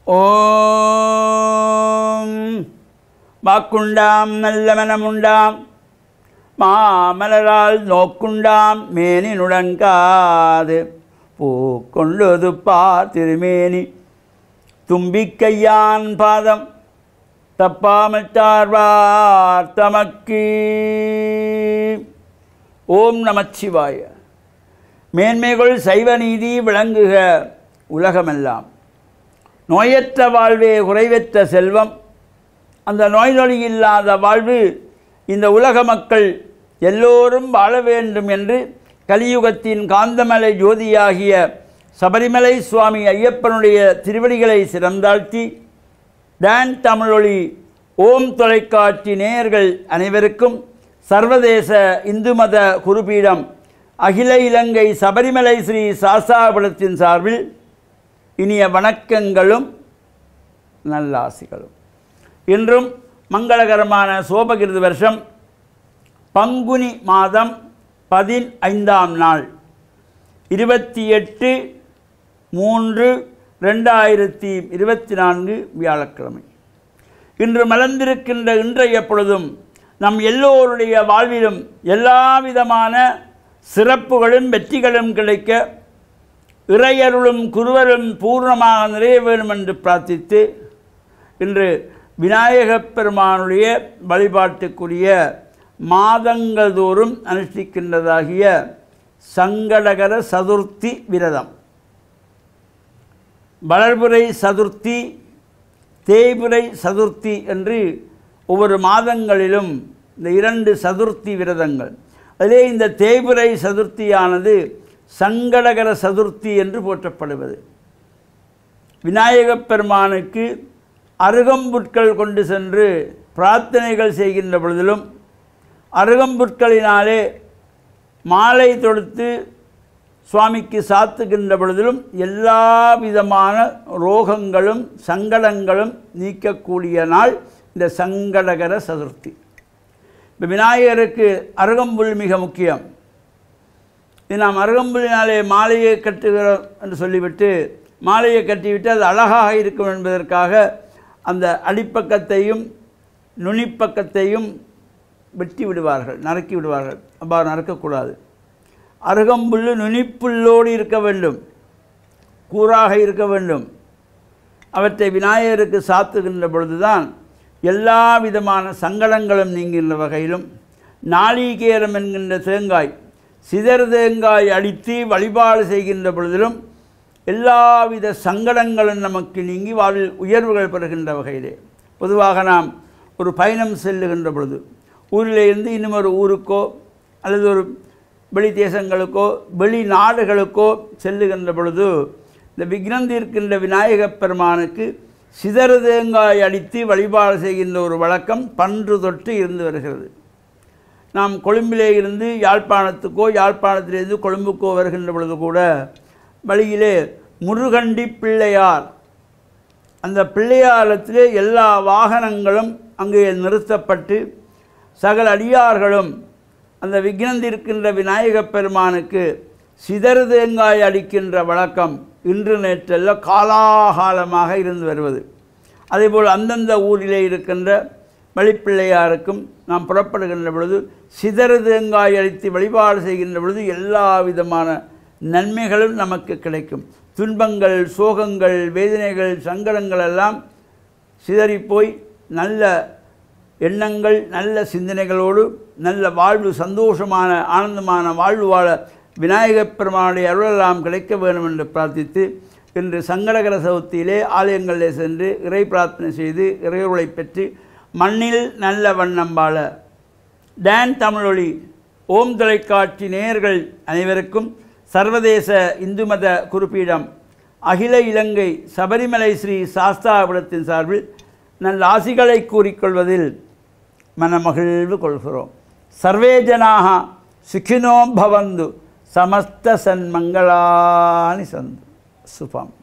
ஓம் வாக்குண்டாம் நல்ல மனமுண்டாம் மாமலரால் நோக்குண்டாம் மேனி நுடங்காது பூக்கொண்டது பார் திருமேனி தும்பிக்கையான் பாதம் தப்பாமல் சார்வார் தமக்கு ஓம் நமச்சிவாய மேன்மைகள் சைவ நீதி விளங்குக உலகமெல்லாம் நோயற்ற வாழ்வே குறைவற்ற செல்வம் அந்த நோய் நொடி இல்லாத வாழ்வு இந்த உலக மக்கள் எல்லோரும் வாழ வேண்டும் என்று கலியுகத்தின் காந்தமலை ஜோதியாகிய சபரிமலை சுவாமி ஐயப்பனுடைய திருவடிகளை சிறந்தாழ்த்தி டான் தமிழொலி ஓம் தொலைக்காட்சி நேயர்கள் அனைவருக்கும் சர்வதேச இந்து மத குருபீடம் அகில இலங்கை சபரிமலை ஸ்ரீ சாஸ்தாபுரத்தின் சார்பில் இனிய வணக்கங்களும் நல்லாசிகளும் இன்றும் மங்களகரமான சோபகிருது வருஷம் பங்குனி மாதம் பதினைந்தாம் நாள் இருபத்தி எட்டு மூன்று ரெண்டாயிரத்தி இருபத்தி நான்கு வியாழக்கிழமை இன்று மலர்ந்திருக்கின்ற இன்றைய பொழுதும் நம் எல்லோருடைய வாழ்விலும் எல்லா விதமான சிறப்புகளும் வெற்றிகளும் கிடைக்க இறையருளும் குருவரும் பூர்ணமாக நிறைய வேண்டும் என்று பிரார்த்தித்து இன்று விநாயகப் பெருமானுடைய வழிபாட்டுக்குரிய மாதங்கள் தோறும் அனுஷ்டிக்கின்றதாகிய சங்கடகர சதுர்த்தி விரதம் வளர்புரை சதுர்த்தி தேய்புரை சதுர்த்தி என்று ஒவ்வொரு மாதங்களிலும் இந்த இரண்டு சதுர்த்தி விரதங்கள் அதிலே இந்த தேய்புரை சதுர்த்தியானது சங்கடகர சதுர்த்தி என்று போற்றப்படுவது விநாயகப் பெருமானுக்கு அருகம்புட்கள் கொண்டு சென்று பிரார்த்தனைகள் செய்கின்ற பொழுதிலும் அருகம்புட்களினாலே மாலை தொடுத்து சுவாமிக்கு சாத்துகின்ற பொழுதிலும் எல்லா விதமான ரோகங்களும் சங்கடங்களும் நீக்கக்கூடிய நாள் இந்த சங்கடகர சதுர்த்தி இப்போ விநாயகருக்கு அருகம்புல் மிக முக்கியம் இது நாம் அருகம்புலினாலே மாலையை கட்டுகிறோம் என்று சொல்லிவிட்டு மாலையை கட்டிவிட்டு அது அழகாக இருக்கும் என்பதற்காக அந்த அடிப்பக்கத்தையும் நுனிப்பக்கத்தையும் வெட்டி விடுவார்கள் நறுக்கி விடுவார்கள் அவ்வாறு நறுக்கக்கூடாது அருகம்புல் நுனிப்புல்லோடு இருக்க வேண்டும் கூறாக இருக்க வேண்டும் அவற்றை விநாயகருக்கு சாத்துகின்ற பொழுதுதான் எல்லா விதமான சங்கடங்களும் நீங்குகின்ற வகையிலும் நாளிகேரம் என்கின்ற தேங்காய் சிதறு தேங்காய் அடித்து வழிபாடு செய்கின்ற பொழுதிலும் எல்லாவித சங்கடங்களும் நமக்கு நீங்கி வாழ்வில் உயர்வுகள் பெறுகின்ற வகையிலே பொதுவாக நாம் ஒரு பயணம் செல்லுகின்ற பொழுது ஊரில் இருந்து இன்னும் ஒரு ஊருக்கோ அல்லது ஒரு வெளி தேசங்களுக்கோ வெளி நாடுகளுக்கோ செல்லுகின்ற பொழுது இந்த விக்னம் தீர்க்கின்ற விநாயகப் பெருமானுக்கு சிதறு தேங்காய் அடித்து வழிபாடு செய்கின்ற ஒரு வழக்கம் பன்று தொட்டு இருந்து வருகிறது நாம் கொழும்பிலே இருந்து யாழ்ப்பாணத்துக்கோ யாழ்ப்பாணத்திலிருந்து கொழும்புக்கோ வருகின்ற பொழுது கூட வழியிலே முருகண்டி பிள்ளையார் அந்த பிள்ளையாரத்திலே எல்லா வாகனங்களும் அங்கே நிறுத்தப்பட்டு சகல அடியார்களும் அந்த விக்னந்திருக்கின்ற விநாயகப் பெருமானுக்கு சிதறு தேங்காய் அடிக்கின்ற வழக்கம் இன்று நேற்றல்ல காலாகாலமாக இருந்து வருவது அதேபோல் அந்தந்த ஊரிலே இருக்கின்ற வழிப்பிள்ளையாருக்கும் நாம் புறப்படுகின்ற பொழுது சிதறு தேங்காய் அடித்து வழிபாடு செய்கின்ற பொழுது எல்லா விதமான நன்மைகளும் நமக்கு கிடைக்கும் துன்பங்கள் சோகங்கள் வேதனைகள் சங்கடங்கள் எல்லாம் சிதறிப்போய் நல்ல எண்ணங்கள் நல்ல சிந்தனைகளோடு நல்ல வாழ்வு சந்தோஷமான ஆனந்தமான வாழ்வு வாழ விநாயகப் பெருமானுடைய அருளெல்லாம் கிடைக்க வேண்டும் என்று பிரார்த்தித்து இன்று சங்கடகர சதுர்த்தியிலே ஆலயங்களிலே சென்று இறை பிரார்த்தனை செய்து இறையொருளை பெற்று மண்ணில் நல்ல வண்ணம் வாழ டான் தமிழொலி ஓம் தொலைக்காட்சி நேயர்கள் அனைவருக்கும் சர்வதேச இந்து மத குறிப்பீடம் அகில இலங்கை சபரிமலை ஸ்ரீ சாஸ்தாபுரத்தின் சார்பில் நல்ல ஆசிகளை கூறிக்கொள்வதில் மனமகிழ்வு கொள்கிறோம் சர்வே ஜனாக சுகினோ பவந்து சமஸ்த சன்மங்களானி சந்து சுபம்